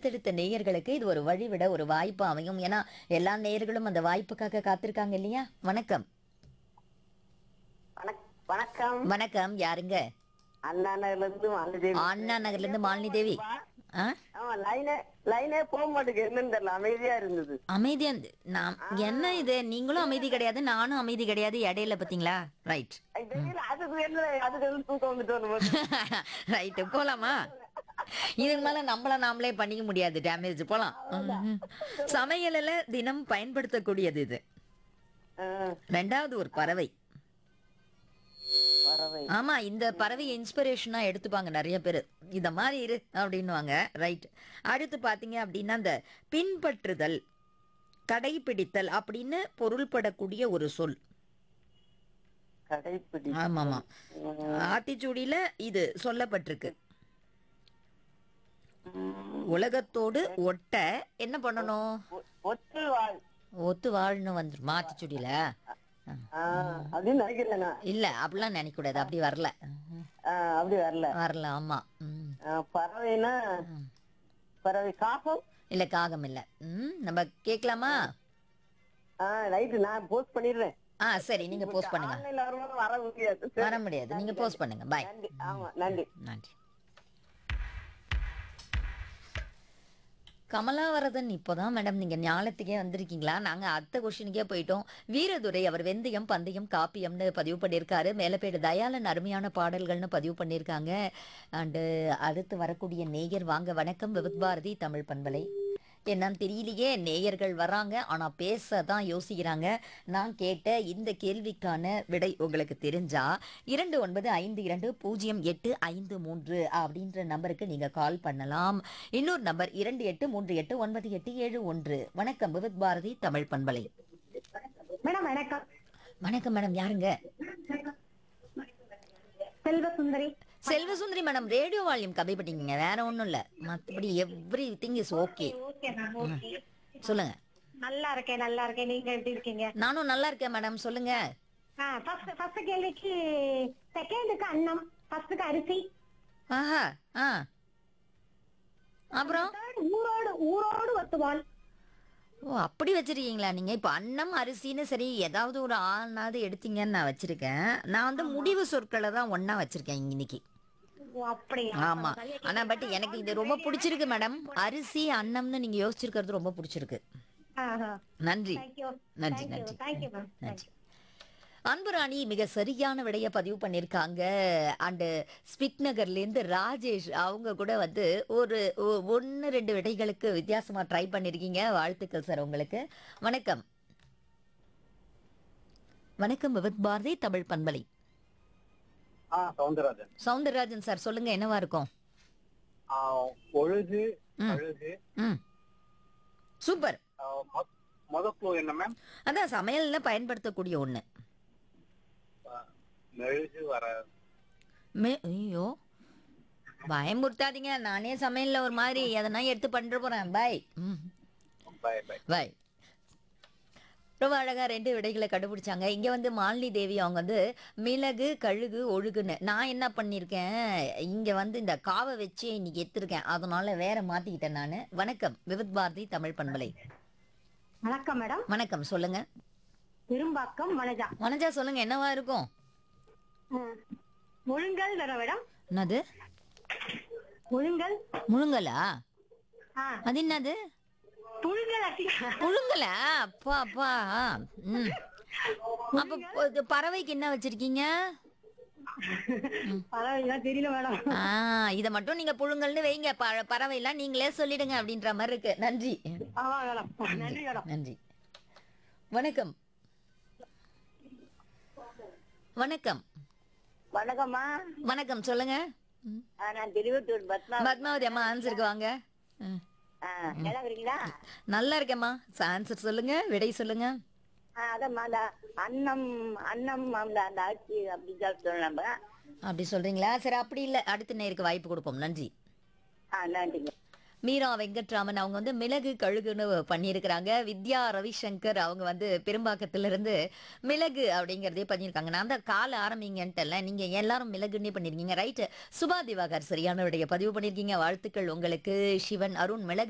அடுத்தடுத்த நேயர்களுக்கு இது ஒரு வழிவிட ஒரு வாய்ப்பு அமையும் ஏன்னா எல்லா நேயர்களும் அந்த வாய்ப்புக்காக காத்திருக்காங்க இல்லையா வணக்கம் வணக்- வணக்கம் வணக்கம் யாருங்க அண்ணா நகர்ல இருந்து மாலதேவி அண்ணா நகர்ல இருந்து மாலினி தேவி ஆ ஆமா லைனே லைனே போக மாட்டேங்குது என்னன்னு தெரியல அமைதியா இருந்தது அமைதியா இருந்து- நான் என்ன இது நீங்களும் அமைதி கிடையாது நானும் அமைதி கிடையாது இடையில பாத்தீங்களா ரைட் அது தெரியல அதுக்கு என்ன அதுக்கு எதுவும் தூக்கம் வந்துட்டு வரும்போது ரைட்டு போலாமா இதுக்கு மேல நம்மள நாமளே பண்ணிக்க முடியாது டேமேஜ் போலாம் ம்ஹும். சமையலில் தினம் பயன்படுத்தக்கூடியது இது ஆ, ரெண்டாவது ஒரு பறவை பறவை ஆமா இந்த பறவையை இன்ஸ்பிரேஷனா எடுத்துப்பாங்க நிறைய பேர் இந்த மாதிரி இரு அப்படின்னுவாங்க ரைட் அடுத்து பாத்தீங்க அப்படின்னா இந்த பின்பற்றுதல் கடைபிடித்தல் அப்படின்னு பொருள்படக்கூடிய ஒரு சொல் கடைப்பிடி ஆமாமா ஆத்திச்சூடியில இது சொல்லப்பட்டிருக்கு உலகத்தோடு ஒட்ட என்ன பண்ணணும் ஒ- ஒற்று வாழ் ஒத்து வாழணும் வந்துரும் ஆத்திச்சூடியில ஆ, அப்படின்னு நினைக்கிறேன் நான் இல்ல அப்படிலாம் நினைக்க கூடாது அப்படி வரல ஆ, அப்படி வரல வரல ஆமா ம். ஆ, பறவைனா பறவை காகம் இல்ல காகம் இல்ல ம் நம்ம கேட்கலாமா ஆ ரைட்டு நான் போஸ்ட் பண்ணிடுறேன் ஆ சரி நீங்க போஸ்ட் பண்ணுங்க ஆன்லைன்ல வரும்போது வர முடியாது வர முடியாது நீங்க போஸ்ட் பண்ணுங்க பாய் நன்றி ஆமா நன்றி நன்றி கமலாவரதன் இப்போதான் மேடம் நீங்க ஞாலத்துக்கே வந்திருக்கீங்களா நாங்க அடுத்த கொஸ்டினுக்கே போயிட்டோம் வீரதுரை அவர் வெந்தயம் பந்தயம் காப்பியம்னு பதிவு பண்ணியிருக்காரு மேலப்பேடு தயாளன் அருமையான பாடல்கள்னு பதிவு பண்ணியிருக்காங்க அண்டு அடுத்து வரக்கூடிய நேயர் வாங்க வணக்கம் விவித் பாரதி தமிழ் பண்பலை என்னன்னு தெரியலையே நேயர்கள் வராங்க ஆனா பேச தான் யோசிக்கிறாங்க நான் கேட்ட இந்த கேள்விக்கான விடை உங்களுக்கு தெரிஞ்சா இரண்டு ஒன்பது ஐந்து இரண்டு பூஜ்ஜியம் எட்டு ஐந்து மூன்று அப்படின்ற நம்பருக்கு நீங்க கால் பண்ணலாம் இன்னொரு நம்பர் இரண்டு எட்டு மூன்று எட்டு ஒன்பது எட்டு ஏழு ஒன்று வணக்கம் விவித் பாரதி தமிழ் பண்பலை மேடம் வணக்கம் வணக்கம் மேடம் யாருங்க Selva Sundari Selvasundari madam radio volume கம்மி பண்ணிக்கங்க வேற ஒண்ணும் இல்ல மத்தபடி everything is okay okay ma'am okay சொல்லுங்க நல்லா இருக்கேன் நல்லா இருக்கேன் நீங்க எப்படி இருக்கீங்க நானும் நல்லா இருக்கேன் மேடம் சொல்லுங்க ஆ ஃபர்ஸ்ட் ஃபர்ஸ்ட் கேள்விக்கு செகண்டுக்கு அன்னம் ஃபர்ஸ்ட்க்கு அரிசி ஆஹா ஆ அப்புறம் third ஊரோடு ஊரோடு ஒத்துவாள் ஓ அப்படி வச்சிருக்கீங்களா நீங்க இப்ப அன்னம் அரிசின்னு சரி ஏதாவது ஒரு ஆனாவது எடுத்தீங்கன்னு நான் வச்சிருக்கேன் நான் வந்து முடிவு சொற்களை தான் ஒண்ணா வச்சிருக்கேன் இன்னைக்கு ஓ அப்படியா ஆமா ஆனா பட் எனக்கு இது ரொம்ப பிடிச்சிருக்கு மேடம் அரிசி அன்னம்னு நீங்க யோசிச்சிருக்கிறது ரொம்ப பிடிச்சிருக்கு நன்றி தேங்க்யூ நன்றி தேங்க்யூ நன்றி தேங்க்யூ மேம் நன்றி அன்புராணி மிக சரியான விடைய பதிவு பண்ணியிருக்காங்க அண்டு ஸ்பிக் நகர்லேருந்து ராஜேஷ் அவங்க கூட வந்து ஒரு ஒன்று ரெண்டு விடைகளுக்கு வித்தியாசமாக ட்ரை பண்ணியிருக்கீங்க வாழ்த்துக்கள் சார் உங்களுக்கு வணக்கம் வணக்கம் விவித் பாரதி தமிழ் பண்பலை ஆ சவுந்தரராஜன் சவுந்தரராஜன் சார் சொல்லுங்க என்னவா இருக்கும் ஆ, ஒழுகு ம். அழகு ம் சூப்பர் ஆ, மொ- மொத க்ளூ என்ன மேம் அதான் சமையல்ல பயன்படுத்தக்கூடிய ஒன்று மெழுகு வர மே ஐயோ பயமுறுத்தாதீங்க நானே சமையல்ல ஒரு மாதிரி எதனா எடுத்து பண்ணிட்டு போறேன் பாய் ம் பை பை பாய் ரொம்ப அழகா ரெண்டு விடைகளை கண்டுபிடிச்சாங்க இங்க வந்து மாலினி தேவி அவங்க வந்து மிளகு கழுகு ஒழுகுன்னு நான் என்ன பண்ணியிருக்கேன் இங்க வந்து இந்த காவை வச்சு இன்னைக்கு எடுத்திருக்கேன் அதனால வேற மாத்திக்கிட்டேன் நான் வணக்கம் விவித் பாரதி தமிழ் பண்பலை வணக்கம் மேடம் வணக்கம் சொல்லுங்க பெரும்பாக்கம் வனஜா வனஜா சொல்லுங்க என்னவா இருக்கும் ம். முழுங்கல் வர மேடம் என்னது முழுங்கல் முழுங்கலா ஆ அது என்னது புழுங்கல் அட்டி புழுங்கலா அப்பா அப்பா ம் அப்ப ப- இது பறவைக்கு என்ன வச்சிருக்கீங்க பரவாயில்ல தெரியல மேடம் ஆ இத மட்டும் நீங்க புழுங்கல்னு வைங்க ப- பறவை எல்லாம் நீங்களே சொல்லிடுங்க அப்படின்ற மாதிரி இருக்கு நன்றி ஆமா மேடம் நன்றி மேடம் நன்றி வணக்கம் வணக்கம் வணக்கம்மா வணக்கம் சொல்லுங்க ம். ஆ, நான் திருவத்தூர் பத்மா பத்மாவதி அம்மா ஆன்சருக்கு வாங்க ம். ஆ, நல்லா இருக்கீங்களா நல்லா இருக்கேம்மா ஆன்சர் சொல்லுங்க விடை சொல்லுங்க ஆ, அதம்மா அந்த அன்னம் அன்னம் அந்த அந்த அரிசி அப்படி சொல்லலாம் நம்ம அப்படி சொல்றீங்களா சரி அப்படி இல்லை அடுத்த நேருக்கு வாய்ப்பு கொடுப்போம் நன்றி ஆ நன்றிங்க மீரா வெங்கட்ராமன் அவங்க வந்து மிளகு கழுகுன்னு பண்ணியிருக்கிறாங்க வித்யா ரவிசங்கர் அவங்க வந்து பெரும்பாக்கத்துல இருந்து மிளகு அப்படிங்கறதே பண்ணியிருக்காங்க நான் தான் கால ஆரம்பிங்கன்ட்டல நீங்க எல்லாரும் மிளகுன்னே பண்ணிருக்கீங்க ரைட் சுபா திவாகர் சரியான விடைய பதிவு பண்ணிருக்கீங்க வாழ்த்துக்கள் உங்களுக்கு சிவன் அருண் மிளகு